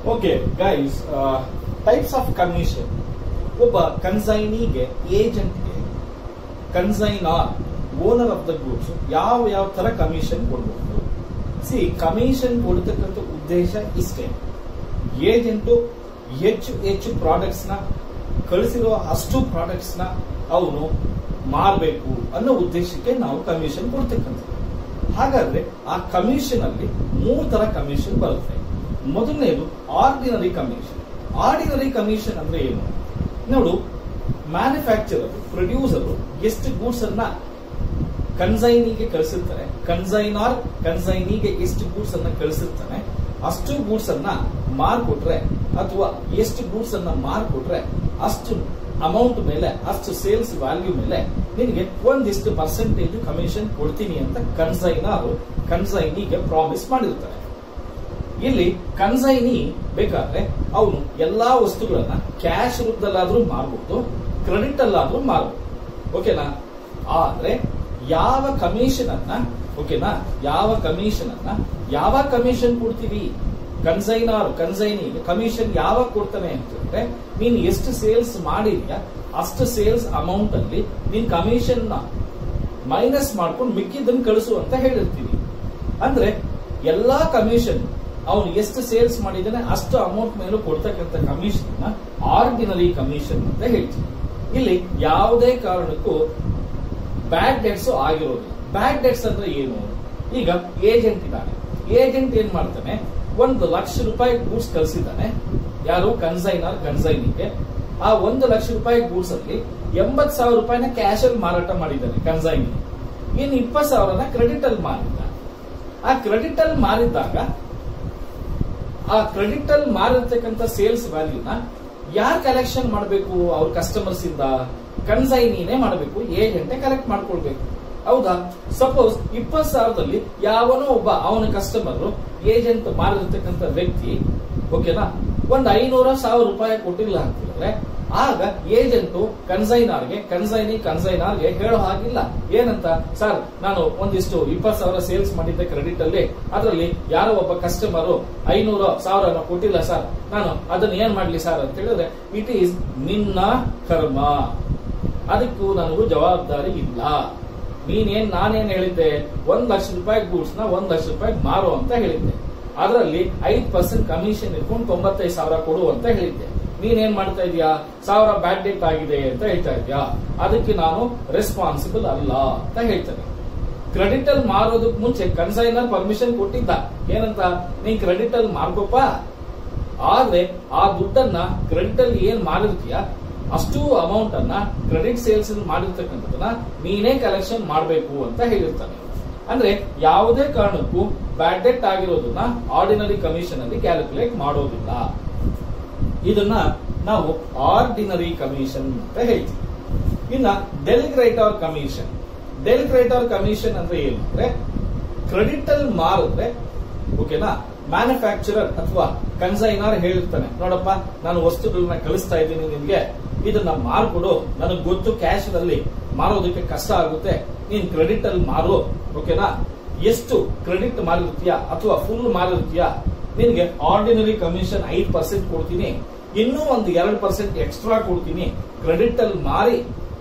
okay guys types of commission ಒಬ್ಬ ಕನ್ಸೈನಿಗೆ ಏಜೆಂಟ್ಗೆ consignor owner of the goods ಯಾವ ಯಾವ ತರ ಕಮಿಷನ್ ಕೊಡಬಹುದು ಸಿ ಕಮಿಷನ್ ಕೊಡ್ತಕ್ಕಂಥ ಉದ್ದೇಶ ಇಷ್ಟೇ ಏಜೆಂಟು ಹೆಚ್ಚು ಹೆಚ್ಚು ಪ್ರಾಡಕ್ಟ್ಸ್ ನ ಕಳಿಸಿರೋ ಅಷ್ಟು ಪ್ರಾಡಕ್ಟ್ಸ್ ನ ಅವನು ಮಾರಬೇಕು ಅನ್ನೋ ಉದ್ದೇಶಕ್ಕೆ ನಾವು ಕಮಿಷನ್ ಕೊಡ್ತಕ್ಕಂಥದ್ದು ಹಾಗಾದ್ರೆ ಆ ಕಮಿಷನ್ ಅಲ್ಲಿ ಮೂರು ತರ ಕಮಿಷನ್ ಬರುತ್ತೆ ಮೊದಲನೇದು ಆರ್ಡಿನರಿ ಕಮಿಷನ್ ಆರ್ಡಿನರಿ ಕಮಿಷನ್ ಅಂದ್ರೆ ಏನು ನೋಡು ಮ್ಯಾನುಫ್ಯಾಕ್ಚರರ್ ಪ್ರೊಡ್ಯೂಸರ್ ಎಷ್ಟು ಗೂಡ್ಸ್ ಅನ್ನ ಕನ್ಸೈನಿಗೆ ಕಳಿಸಿರ್ತಾರೆ ಕನ್ಸೈನಾರ್ ಕನ್ಸೈನಿಗೆ ಎಷ್ಟು ಗೂಡ್ಸ್ ಅನ್ನ ಕಳಿಸಿರ್ತಾನೆ ಅಷ್ಟು ಗೂಡ್ಸ್ ಅನ್ನ ಮಾರ್ಕೊಟ್ರೆ ಅಥವಾ ಎಷ್ಟು ಗೂಡ್ಸ್ ಅನ್ನ ಮಾರ್ಕೊಟ್ರೆ ಅಷ್ಟು ಅಮೌಂಟ್ ಮೇಲೆ ಅಷ್ಟು ಸೇಲ್ಸ್ ವ್ಯಾಲ್ಯೂ ಮೇಲೆ ನಿನಗೆ ಒಂದಿಷ್ಟು ಪರ್ಸೆಂಟೇಜ್ ಕಮಿಷನ್ ಕೊಡ್ತೀನಿ ಅಂತ ಕನ್ಸೈನಾರು ಕನ್ಸೈನಿಗೆ ಪ್ರಾಮಿಸ್ ಮಾಡಿರ್ತಾರೆ ಇಲ್ಲಿ ಕನ್ಸೈನಿ ಬೇಕಾದ್ರೆ ಅವನು ಎಲ್ಲಾ ವಸ್ತುಗಳನ್ನ ಕ್ಯಾಶ್ ರೂಪದಲ್ಲಾದ್ರೂ ಮಾರ್ಬೋದು ಕ್ರೆಡಿಟ್ ಅಲ್ಲಾದ್ರೂ ಮಾರ್ಬೋದು ಓಕೆನಾ ಆದ್ರೆ ಯಾವ ಕಮಿಷನ್ ಅನ್ನ ಓಕೆನಾ ಯಾವ ಕಮಿಷನ್ ಅನ್ನ ಯಾವ ಕಮಿಷನ್ ಕೊಡ್ತೀವಿ ಕನ್ಸೈನಾರ್ ಕನ್ಸೈನಿ ಕಮಿಷನ್ ಯಾವಾಗ ಕೊಡ್ತಾನೆ ಅಂತಂದ್ರೆ ನೀನ್ ಎಷ್ಟು ಸೇಲ್ಸ್ ಮಾಡಿದ್ಯಾ ಅಷ್ಟು ಸೇಲ್ಸ್ ಅಮೌಂಟ್ ಅಲ್ಲಿ ನೀನ್ ಕಮಿಷನ್ ನ ಮೈನಸ್ ಮಾಡ್ಕೊಂಡು ಮಿಕ್ಕಿದ್ದನ್ನು ಕಳಿಸು ಅಂತ ಹೇಳಿರ್ತೀವಿ ಅಂದ್ರೆ ಎಲ್ಲಾ ಕಮಿಷನ್ ಅವನು ಎಷ್ಟು ಸೇಲ್ಸ್ ಮಾಡಿದ್ದಾನೆ ಅಷ್ಟು ಅಮೌಂಟ್ ಮೇಲೂ ಕೊಡ್ತಕ್ಕಂಥ ಕಮಿಷನ್ ನ ಆರ್ಡಿನರಿ ಕಮಿಷನ್ ಅಂತ ಹೇಳ್ತೀವಿ ಇಲ್ಲಿ ಯಾವುದೇ ಕಾರಣಕ್ಕೂ ಬ್ಯಾಡ್ ಡೆಟ್ಸ್ ಆಗಿರೋದಿಲ್ಲ ಬ್ಯಾಡ್ ಡೆಟ್ಸ್ ಅಂದ್ರೆ ಏನು ಈಗ ಏಜೆಂಟ್ ಇದ್ದಾನೆ ಏಜೆಂಟ್ ಏನ್ ಮಾಡ್ತಾನೆ ಒಂದು ಲಕ್ಷ ರೂಪಾಯಿ ಗೂಡ್ಸ್ ಕಳಿಸಿದ್ದಾನೆ ಯಾರು ಕನ್ಸೈನರ್ ಕನ್ಸೈನಿಗೆ ಆ ಒಂದು ಲಕ್ಷ ರೂಪಾಯಿ ಗೂಡ್ಸ್ ಅಲ್ಲಿ ಎಂಬತ್ ಸಾವಿರ ರೂಪಾಯಿನ ಕ್ಯಾಶ್ ಅಲ್ಲಿ ಮಾರಾಟ ಮಾಡಿದ್ದಾನೆ ಕನ್ಸೈನಿ ಇನ್ನು ಇಪ್ಪತ್ ಸಾವಿರನ ಕ್ರೆಡಿಟ್ ಅಲ್ಲಿ ಮಾರಿದ್ದ ಆ ಕ್ರೆಡಿಟ್ ಅಲ್ಲಿ ಮಾರಿದ್ದಾಗ ಆ ಕ್ರೆಡಿಟ್ ಅಲ್ಲಿ ಮಾರಿರ್ತಕ್ಕಂಥ ಸೇಲ್ಸ್ ವ್ಯಾಲ್ಯೂನ ಯಾರು ಕಲೆಕ್ಷನ್ ಮಾಡಬೇಕು ಅವ್ರ ಕಸ್ಟಮರ್ಸ್ ಇಂದ ಕನ್ಸೈನಿನೇ ಮಾಡಬೇಕು ಏಜೆಂಟೇ ಕಲೆಕ್ಟ್ ಮಾಡ್ಕೊಳ್ಬೇಕು ಹೌದಾ ಸಪೋಸ್ ಇಪ್ಪತ್ ಸಾವಿರದಲ್ಲಿ ಯಾವನೋ ಒಬ್ಬ ಅವನ ಕಸ್ಟಮರ್ ಏಜೆಂಟ್ ಮಾರಿರ್ತಕ್ಕಂಥ ವ್ಯಕ್ತಿ ಓಕೆನಾ ಒಂದ್ ಐನೂರ ಸಾವಿರ ರೂಪಾಯಿ ಕೊಟ್ಟಿಲ್ಲ ಅಂತಂದ್ರೆ ಆಗ ಏಜೆಂಟು ಕನ್ಸೈನಾರ್ಗೆ ಕನ್ಸೈನಿ ಕನ್ಸೈನಾರ್ಗೆ ಹೇಳೋ ಹಾಗಿಲ್ಲ ಏನಂತ ಸರ್ ನಾನು ಒಂದಿಷ್ಟು ಇಪ್ಪತ್ ಸಾವಿರ ಸೇಲ್ಸ್ ಮಾಡಿದ್ದೆ ಕ್ರೆಡಿಟ್ ಅಲ್ಲಿ ಅದರಲ್ಲಿ ಯಾರೋ ಒಬ್ಬ ಕಸ್ಟಮರ್ ಐನೂರು ಸಾವಿರ ಕೊಟ್ಟಿಲ್ಲ ಸರ್ ನಾನು ಅದನ್ನ ಏನ್ ಮಾಡ್ಲಿ ಸರ್ ಅಂತ ಹೇಳಿದ್ರೆ ಇಟ್ ಈಸ್ ನಿನ್ನ ಕರ್ಮ ಅದಕ್ಕೂ ನನಗೂ ಜವಾಬ್ದಾರಿ ಇಲ್ಲ ನೀನೇನ್ ನಾನೇನ್ ಹೇಳಿದ್ದೆ ಒಂದ್ ಲಕ್ಷ ರೂಪಾಯಿ ಗೂಡ್ಸ್ ನ ಒಂದ್ ಲಕ್ಷ ರೂಪಾಯಿ ಮಾರು ಅಂತ ಹೇಳಿದ್ದೆ ಅದರಲ್ಲಿ ಐದ್ ಪರ್ಸೆಂಟ್ ಕಮಿಷನ್ ಇಟ್ಕೊಂಡು ತೊಂಬತ್ತೈದು ಸಾವಿರ ಕೊಡು ಅಂತ ಹೇಳಿದ್ದೆ ನೀನೇನ್ ಮಾಡ್ತಾ ಇದೀಯಾ ಸಾವಿರ ಬ್ಯಾಡ್ ಡೇಟ್ ಆಗಿದೆ ಅಂತ ಹೇಳ್ತಾ ಇದ್ಯಾ ಅದಕ್ಕೆ ನಾನು ರೆಸ್ಪಾನ್ಸಿಬಲ್ ಅಲ್ಲ ಅಂತ ಹೇಳ್ತೇನೆ ಕ್ರೆಡಿಟ್ ಅಲ್ಲಿ ಮಾರೋದಕ್ ಮುಂಚೆ ಕನ್ಸೈನರ್ ಪರ್ಮಿಷನ್ ಕೊಟ್ಟಿದ್ದ ಏನಂತ ನೀನ್ ಕ್ರೆಡಿಟ್ ಅಲ್ಲಿ ಮಾರ್ಕೋಪ ಆದ್ರೆ ಆ ದುಡ್ಡನ್ನ ಕ್ರೆಡಿಟ್ ಅಲ್ಲಿ ಏನ್ ಮಾರಿರ್ತೀಯ ಅಷ್ಟು ಅಮೌಂಟ್ ಅನ್ನ ಕ್ರೆಡಿಟ್ ಸೇಲ್ಸ್ ಮಾಡಿರ್ತಕ್ಕಂಥದನ್ನ ನೀನೇ ಕಲೆಕ್ಷನ್ ಮಾಡಬೇಕು ಅಂತ ಹೇಳಿರ್ತಾನೆ ಅಂದ್ರೆ ಯಾವುದೇ ಕಾರಣಕ್ಕೂ ಬ್ಯಾಡ್ ಡೆಟ್ ಆಗಿರೋದನ್ನ ಆರ್ಡಿನರಿ ಕಮಿಷನ್ ಅಲ್ಲಿ ಕ್ಯಾಲ್ಕುಲೇಟ್ ಮಾಡೋದಿಲ್ಲ ಇದನ್ನ ನಾವು ಆರ್ಡಿನರಿ ಕಮಿಷನ್ ಅಂತ ಹೇಳ್ತೀವಿ ಇನ್ನ ಡೆಲಿಗ್ರೇಟರ್ ಕಮಿಷನ್ ಡೆಲಿಗ್ರೇಟರ್ ಕಮಿಷನ್ ಅಂದ್ರೆ ಏನು ಅಂದ್ರೆ ಕ್ರೆಡಿಟ್ ಅಲ್ಲಿ ಮಾರಿದ್ರೆ ಓಕೆನಾ ಮ್ಯಾನುಫ್ಯಾಕ್ಚರರ್ ಅಥವಾ ಕನ್ಸೈನರ್ ಹೇಳಿರ್ತಾನೆ ನೋಡಪ್ಪ ನಾನು ವಸ್ತುಗಳನ್ನ ಕಳಿಸ್ತಾ ಇದ್ದೀನಿ ನಿನ್ಗೆ ಇದನ್ನ ಮಾರ್ಕೊಡು ನನಗೆ ಗೊತ್ತು ಕ್ಯಾಶ್ ಅಲ್ಲಿ ಮಾರೋದಕ್ಕೆ ಕಷ್ಟ ಆಗುತ್ತೆ ನೀನ್ ಕ್ರೆಡಿಟ್ ಅಲ್ಲಿ ಮಾರು ಓಕೆನಾ ಎಷ್ಟು ಕ್ರೆಡಿಟ್ ಮಾರಿರ್ತೀಯಾ ಅಥವಾ ಫುಲ್ ಮಾರಿರ್ತೀಯಾ ನಿನ್ಗೆ ಆರ್ಡಿನರಿ ಕಮಿಷನ್ ಐದು ಪರ್ಸೆಂಟ್ ಕೊಡ್ತೀನಿ ಇನ್ನೂ ಒಂದು ಎರಡು ಪರ್ಸೆಂಟ್ ಎಕ್ಸ್ಟ್ರಾ ಕೊಡ್ತೀನಿ ಕ್ರೆಡಿಟ್ ಅಲ್ಲಿ ಮಾರಿ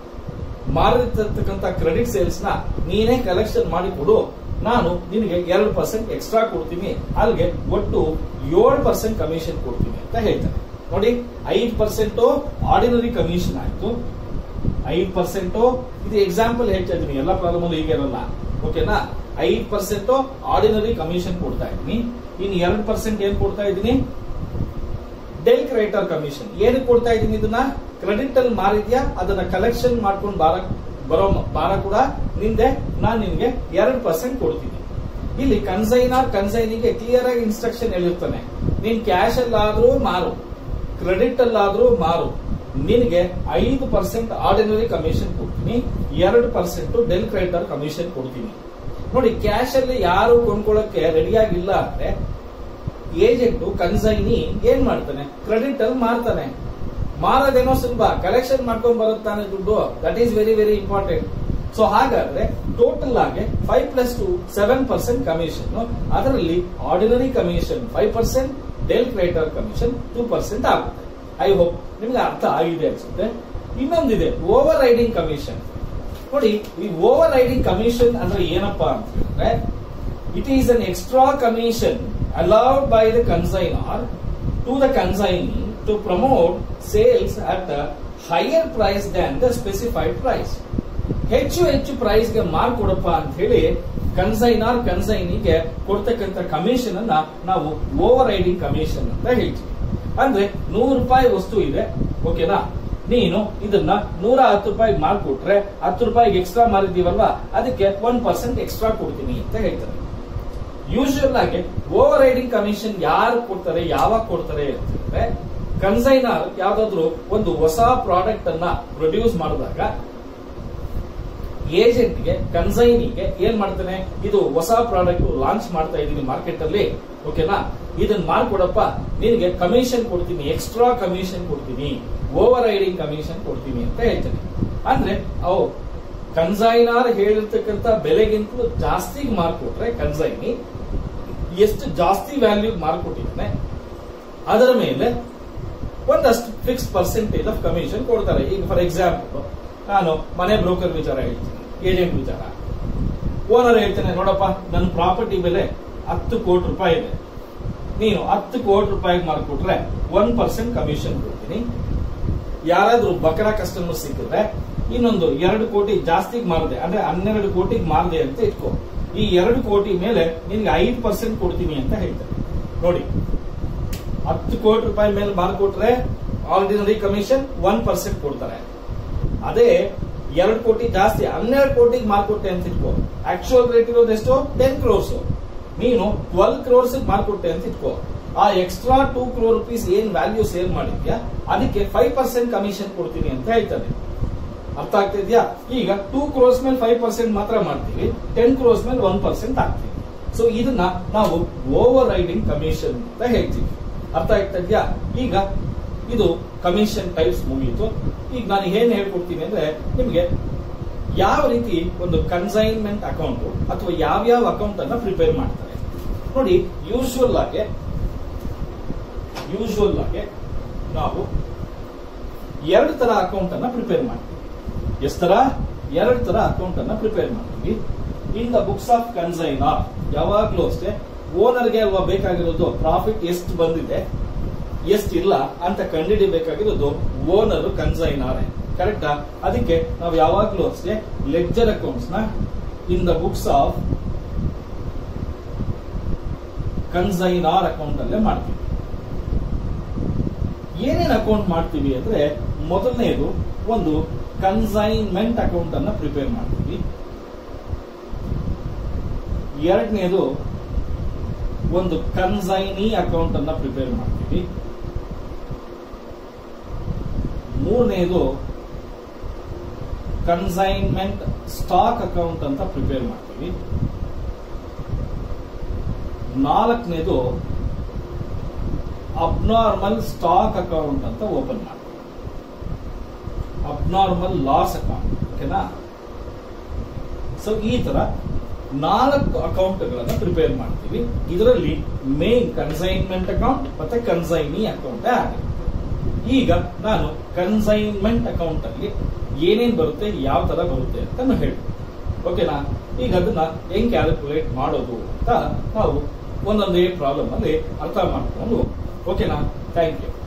ಮಾರಿರ್ತಕ್ಕಂಥ ಕ್ರೆಡಿಟ್ ಸೇಲ್ಸ್ ನ ನೀನೇ ಕಲೆಕ್ಷನ್ ಮಾಡಿ ಕೊಡು ನಾನು ನಿನಗೆ ಎರಡು ಪರ್ಸೆಂಟ್ ಎಕ್ಸ್ಟ್ರಾ ಕೊಡ್ತೀನಿ ಅಲ್ಲಿಗೆ ಒಟ್ಟು ಏಳು ಪರ್ಸೆಂಟ್ ಕಮಿಷನ್ ಕೊಡ್ತೀನಿ ಅಂತ ಹೇಳ್ತಾರೆ ನೋಡಿ ಐದು ಪರ್ಸೆಂಟ್ ಆರ್ಡಿನರಿ ಕಮಿಷನ್ ಆಯ್ತು ಐದು ಪರ್ಸೆಂಟ್ ಇದು ಎಕ್ಸಾಂಪಲ್ ಹೇಳ್ತಾ ಇದ್ದೀನಿ ಎಲ್ಲ ಪ್ರಾಬ್ಲಮ್ ಹೀಗೆ ಇರಲ್ಲ ಓಕೆನಾ ಐದು ಪರ್ಸೆಂಟ್ ಆರ್ಡಿನರಿ ಕಮಿಷನ್ ಕೊಡ್ತಾ ಇದ್ದೀನಿ ಇನ್ನು ಎರಡು ಪರ್ಸೆಂಟ್ ಏನ್ ಕೊಡ್ತಾ ಇದ್ದೀನಿ ಡೆಲ್ ಕ್ರೇಟರ್ ಕಮಿಷನ್ ಏನಕ್ಕೆ ಕೊಡ್ತಾ ಇದ್ದೀನಿ ಇದನ್ನ ಕ್ರೆಡಿಟ್ ಅಲ್ಲಿ ಮಾರಿದ್ಯಾ ಅದನ್ನ ಕಲೆಕ್ಷನ್ ಮಾಡ್ಕೊಂಡು ಬಾರ ಬರೋ ಬಾರ ಕೂಡ ನಿಂದೆ ನಾನು ನಿನ್ಗೆ ಎರಡು ಪರ್ಸೆಂಟ್ ಕೊಡ್ತೀನಿ ಇಲ್ಲಿ ಕನ್ಸೈನಾರ್ ಕನ್ಸೈನಿಗೆ ಕ್ಲಿಯರ್ ಆಗಿ ಇನ್ಸ್ಟ್ರಕ್ಷನ್ ಹೇಳಿರ್ತಾನೆ ನೀನ್ ಕ್ಯಾಶ್ ಅಲ್ಲಾದ್ರೂ ಮಾರು ಕ್ರೆಡಿಟ್ ಅಲ್ಲಾದ್ರೂ ಮಾರು ನಿನಗೆ ಐದು ಪರ್ಸೆಂಟ್ ಆರ್ಡಿನರಿ ಕಮಿಷನ್ ಕೊಡ್ತೀನಿ ಎರಡು ಪರ್ಸೆಂಟ್ ಡೆಲ್ ಕ್ರೆಡಿಟರ್ ಕಮಿಷನ್ ಕೊಡ್ತೀನಿ ನೋಡಿ ಕ್ಯಾಶ್ ಅಲ್ಲಿ ಯಾರು ಕೊಂಡ್ಕೊಳ್ಳಕ್ಕೆ ರೆಡಿಯಾಗಿಲ್ಲ ಅಂದ್ರೆ ಏಜೆಂಟ್ ಕನ್ಸೈನಿ ಏನ್ ಮಾಡ್ತಾನೆ ಕ್ರೆಡಿಟ್ ಅಲ್ಲಿ ಮಾರ್ತಾನೆ ಮಾರೋದೇನೋ ಸುಲಭ ಕಲೆಕ್ಷನ್ ಮಾಡ್ಕೊಂಡ್ ಬರುತ್ತಾನೆ ದುಡ್ಡು that is very very important so ಹಾಗಾದ್ರೆ ಟೋಟಲ್ ಆಗಿ five plus two seven percent commission ಅದರಲ್ಲಿ ಆರ್ಡಿನರಿ ಕಮಿಷನ್ ಫೈವ್ ಪರ್ಸೆಂಟ್ ಡೆಲ್ ಕ್ರೇಟರ್ ಕಮಿಷನ್ ಟೂ ಪರ್ಸೆಂಟ್ ಆಗುತ್ತೆ ಐ ಹೋಪ್ ನಿಮ್ಗೆ ಅರ್ಥ ಆಗಿದೆ ಅನ್ಸುತ್ತೆ ಇನ್ನೊಂದಿದೆ ಓವರ್ ರೈಡಿಂಗ್ ಕಮಿಷನ್ ನೋಡಿ ಈ ಓವರ್ ರೈಡಿಂಗ್ ಕಮಿಷನ್ ಅಂದ್ರೆ ಏನಪ್ಪಾ ಅಂತ ಹೇಳಿದ್ರೆ it is an extra commission allowed by the consignor to the consignee to promote sales at higher price than the specified price ಹೆಚ್ಚು ಹೆಚ್ಚು ಪ್ರೈಸ್ ಗೆ ಮಾರ್ಕೊಡಪ್ಪ ಅಂತ ಹೇಳಿ ಕನ್ಸೈನಾರ್ ಕನ್ಸೈನಿಗೆ ಕೊಡ್ತಕ್ಕಂಥ ಕಮಿಷನ್ ಅನ್ನ ನಾವು ಓವರ್ ರೈಡಿಂಗ್ ಕಮಿಷನ್ ಅಂತ ಹೇಳ್ತೀವಿ ಅಂದ್ರೆ ನೂರು ರೂಪಾಯಿ ವಸ್ತು ಇದೆ ಓಕೆನಾ ನೀನು ಇದನ್ನ ನೂರ ಹತ್ತು ರೂಪಾಯಿ ಮಾರ್ಕೊಟ್ರೆ ಹತ್ತು ರೂಪಾಯಿಗೆ ಎಕ್ಸ್ಟ್ರಾ ಮಾರಿದೀವಲ್ವಾ ಅದಕ್ಕೆ ಒನ್ ಪರ್ಸೆಂಟ್ ಎಕ್ಸ್ಟ್ರಾ ಕೊಡ್ತೀನಿ ಅಂತ ಹೇಳ್ತಾರೆ ಯೂಶುವಲ್ ಆಗಿ ಓವರ್ ರೈಡಿಂಗ್ ಕಮಿಷನ್ ಯಾರು ಕೊಡ್ತಾರೆ ಯಾವಾಗ ಕೊಡ್ತಾರೆ ಅಂತಂದ್ರೆ ಕನ್ಸೈನರ್ ಯಾವ್ದಾದ್ರು ಒಂದು ಹೊಸ ಪ್ರಾಡಕ್ಟ್ ಅನ್ನ ಪ್ರೊಡ್ಯೂಸ್ ಮಾಡಿದಾಗ ಏಜೆಂಟ್ಗೆ ಕನ್ಸೈನಿಗೆ ಏನ್ ಮಾಡ್ತಾನೆ ಇದು ಹೊಸ ಪ್ರಾಡಕ್ಟ್ ಲಾಂಚ್ ಮಾಡ್ತಾ ಇದೀನಿ ಮಾರ್ಕೆಟ್ ಅಲ್ಲಿ ಓಕೆನಾ ಇದನ್ನ ಮಾಡ್ಕೊಡಪ್ಪ ನಿನಗೆ ಕಮಿಷನ್ ಕೊಡ್ತೀನಿ ಎಕ್ಸ್ಟ್ರಾ ಕಮಿಷನ್ ಕೊಡ್ತೀನಿ ಓವರ್ ರೈಡಿಂಗ್ ಕಮಿಷನ್ ಕೊಡ್ತೀನಿ ಅಂತ ಹೇಳ್ತಾನೆ ಅಂದ್ರೆ ಅವು ಕನ್ಸೈನರ್ ಹೇಳಿರ್ತಕ್ಕಂಥ ಬೆಲೆಗಿಂತಲೂ ಜಾಸ್ತಿ ಮಾರ್ಕೊಟ್ರೆ ಕನ್ಸೈನಿ ಎಷ್ಟು ಜಾಸ್ತಿ ವ್ಯಾಲ್ಯೂ ಮಾರ್ಕೊಟ್ಟಿದ್ದಾನೆ ಅದರ ಮೇಲೆ ಒಂದಷ್ಟು ಫಿಕ್ಸ್ ಪರ್ಸೆಂಟೇಜ್ ಆಫ್ ಕಮಿಷನ್ ಕೊಡ್ತಾರೆ ಈಗ ಫಾರ್ ಎಕ್ಸಾಂಪಲ್ ನಾನು ಮನೆ ಬ್ರೋಕರ್ ವಿಚಾರ ಹೇಳ್ತೀನಿ ಏಜೆಂಟ್ ವಿಚಾರ ಓನರ್ ಹೇಳ್ತಾನೆ ನೋಡಪ್ಪ ನನ್ನ ಪ್ರಾಪರ್ಟಿ ಬೆಲೆ ಹತ್ತು ಕೋಟಿ ರೂಪಾಯಿ ಇದೆ ನೀನು ಹತ್ತು ಕೋಟಿ ರೂಪಾಯಿಗೆ ಮಾರ್ಕೊಟ್ರೆ ಒನ್ ಪರ್ಸೆಂಟ್ ಕಮಿಷನ್ ಕೊಡ್ತೀನಿ ಯಾರಾದ್ರೂ ಬಕರಾ ಕಸ್ಟಮರ್ ಸಿಕ್ಕಿದ್ರೆ ಇನ್ನೊಂದು ಎರಡು ಕೋಟಿ ಜಾಸ್ತಿಗೆ ಮಾರದೆ ಅಂದ್ರೆ ಹನ್ನೆರಡು ಕೋಟಿಗೆ ಮಾರದೆ ಅಂತ ಇಟ್ಕೋ ಈ ಎರಡು ಕೋಟಿ ಮೇಲೆ ನಿನ್ಗೆ ಐದು ಪರ್ಸೆಂಟ್ ಕೊಡ್ತೀನಿ ಅಂತ ಹೇಳ್ತಾರೆ ನೋಡಿ ಹತ್ತು ಕೋಟಿ ರೂಪಾಯಿ ಮೇಲೆ ಮಾರ್ಕೊಟ್ರೆ ಆರ್ಡಿನರಿ ಕಮಿಷನ್ ಒನ್ ಪರ್ಸೆಂಟ್ ಕೊಡ್ತಾರೆ ಅದೇ ಎರಡು ಕೋಟಿ ಜಾಸ್ತಿ ಹನ್ನೆರಡು ಕೋಟಿಗೆ ಮಾರ್ಕೊಟ್ಟೆ ಅಂತ ಇಟ್ಕೋ ಆಕ್ಚುಯಲ್ ರೇಟ್ ಇರೋದು ಎಷ್ಟು ಟೆನ್ ಕ್ರೋರ್ಸ್ ನೀನು ಟ್ವೆಲ್ ಕ್ರೋರ್ಸ್ ಮಾರ್ಕೊಟ್ಟೆ ಅಂತ ಇಟ್ಕೋ ಆ ಎಕ್ಸ್ಟ್ರಾ ಟೂ ಕ್ರೋರ್ ರುಪೀಸ್ ಏನ್ ವ್ಯಾಲ್ಯೂ ಸೇವ್ ಮಾಡಿದ್ಯಾ ಅದಕ್ಕೆ ಫೈವ್ ಪರ್ಸೆಂಟ್ ಕಮಿಷನ್ ಕೊಡ್ತೀನಿ ಅಂತ ಹೇಳ್ತಾನೆ ಅರ್ಥ ಆಗ್ತಿದ್ಯಾ ಈಗ ಟೂ ಕ್ರೋರ್ಸ್ ಮೇಲೆ ಫೈವ್ ಪರ್ಸೆಂಟ್ ಮಾತ್ರ ಮಾಡ್ತೀವಿ ಟೆನ್ ಕ್ರೋರ್ಸ್ ಮೇಲೆ ಒನ್ ಪರ್ಸೆಂಟ್ ಆಗ್ತೀವಿ ಸೊ ಇದನ್ನ ನಾವು ಓವರ್ ರೈಡಿಂಗ್ ಕಮಿಷನ್ ಅಂತ ಹೇಳ್ತೀವಿ ಅರ್ಥ ಆಗ್ತಾ ಇದೆಯಾ ಈಗ ಇದು ಕಮಿಷನ್ ಟೈಪ್ಸ್ ಮುಗಿಯಿತು ಈಗ ನಾನು ಏನ್ ಹೇಳ್ಕೊಡ್ತೀನಿ ಅಂದ್ರೆ ನಿಮಗೆ ಯಾವ ರೀತಿ ಒಂದು ಕನ್ಸೈನ್ಮೆಂಟ್ ಅಕೌಂಟ್ ಅಥವಾ ಯಾವ್ಯಾವ ಅಕೌಂಟ್ ಅನ್ನ ಪ್ರಿಪೇರ್ ಮಾಡ್ತಾರೆ ನೋಡಿ ಯೂಶುವಲ್ ಆಗಿ ಯೂಶುವಲ್ ಆಗಿ ನಾವು ಎರಡು ತರ ಅಕೌಂಟ್ ಅನ್ನ ಪ್ರಿಪೇರ್ ಮಾಡ್ತೀವಿ ಎಷ್ಟು ತರ ಎರಡು ತರ ಅಕೌಂಟ್ ಅನ್ನ ಪ್ರಿಪೇರ್ ಮಾಡ್ತೀವಿ in the books of consignor ಯಾವಾಗ್ಲೂ ಅಷ್ಟೇ ಓನರ್ಗೆ ಅಲ್ವಾ ಬೇಕಾಗಿರೋದು ಪ್ರಾಫಿಟ್ ಎಷ್ಟು ಬಂದಿದೆ ಎಷ್ಟಿಲ್ಲ ಅಂತ ಕಂಡುಹಿಡಿಬೇಕಾಗಿರೋದು ಓನರ್ ಕನ್ಸೈನರ್ ಕರೆಕ್ಟಾ ಅದಕ್ಕೆ ನಾವು ಯಾವಾಗ್ಲೂ ಅಷ್ಟೇ ಲೆಡ್ಜರ್ ಅಕೌಂಟ್ಸ್ ನ in the books of consignor account ಅಲ್ಲೇ ಮಾಡ್ತೀವಿ ಏನೇನು ಅಕೌಂಟ್ ಮಾಡ್ತೀವಿ ಅಂದ್ರೆ ಮೊದಲನೇದು ಒಂದು ಕನ್ಸೈನ್ಮೆಂಟ್ ಅಕೌಂಟ್ ಅನ್ನ ಪ್ರಿಪೇರ್ ಮಾಡ್ತೀವಿ ಎರಡನೇದು ಒಂದು ಕನ್ಸೈನಿ ಅಕೌಂಟ್ ಅನ್ನ ಪ್ರಿಪೇರ್ ಮಾಡ್ತೀವಿ ಮೂರನೇದು ಕನ್ಸೈನ್ಮೆಂಟ್ ಸ್ಟಾಕ್ ಅಕೌಂಟ್ ಅಂತ ಪ್ರಿಪೇರ್ ಮಾಡ್ತೀವಿ ನಾಲ್ಕನೇದು ಅಬ್ನಾರ್ಮಲ್ ಸ್ಟಾಕ್ ಅಕೌಂಟ್ ಅಂತ ಓಪನ್ ಮಾಡ್ತೀವಿ ಅಬ್ನಾರ್ಮಲ್ ಲಾಸ್ ಅಕೌಂಟ್ ಓಕೆನಾ ಸೊ ಈ ತರ ನಾಲ್ಕು ಅಕೌಂಟ್ಗಳನ್ನ ಪ್ರಿಪೇರ್ ಮಾಡ್ತೀವಿ ಇದರಲ್ಲಿ ಮೇನ್ ಕನ್ಸೈನ್ಮೆಂಟ್ ಅಕೌಂಟ್ ಮತ್ತೆ ಕನ್ಸೈನಿ ಅಕೌಂಟ್ ಆಗಿದೆ ಈಗ ನಾನು ಕನ್ಸೈನ್ಮೆಂಟ್ ಅಕೌಂಟ್ ಅಲ್ಲಿ ಏನೇನ್ ಬರುತ್ತೆ ಯಾವ ತರ ಬರುತ್ತೆ ಅಂತ ನಾನು ಹೇಳ್ತೀನಿ ಓಕೆನಾ ಈಗ ಅದನ್ನ ಹೆಂಗ್ ಕ್ಯಾಲ್ಕುಲೇಟ್ ಮಾಡೋದು ಅಂತ ನಾವು ಒಂದೊಂದೇ ಪ್ರಾಬ್ಲಮ್ ಅಲ್ಲಿ ಅರ್ಥ ಮಾಡ್ಕೊಂಡು ಓಕೆನಾ ಥ್ಯಾಂಕ್ ಯು